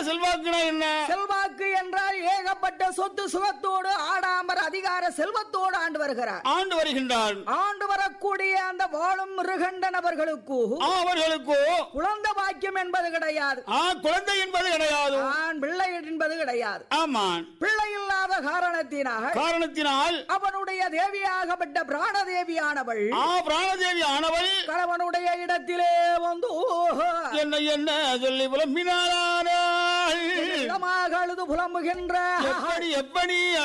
செல்வாக்குனா என்ன செல்வாக்கு என்றால் ஏகப்பட்ட சொத்து சுகத்தோடு ஆடாமர் அதிகார செல்வத்தோடு ஆண்டு வருகிறார் ஆண்டு வருகின்றான் ஆண்டு வரக்கூடிய அந்த வாழும் மிருகண்டன் அவர்களுக்கு ஆ, அவர்களுக்கோ குழந்தை பாக்கியம் என்பது கிடையாது ஆ குழந்தை என்பது கிடையாது ஆண் பிள்ளை என்பது கிடையாது ஆமான் பிள்ளை இல்லாத காரணத்தினால் காரணத்தினால் அவனுடைய தேவியாகப்பட்ட பிராணதேவியானவள் ஆ பிராணதேவி ஆனவள் கணவனுடைய இடத்திலே வந்து என்ன என்ன சொல்லி புலம்பினாள் இடமாக அழுது புலம்புகின்ற எப்படி எப்படி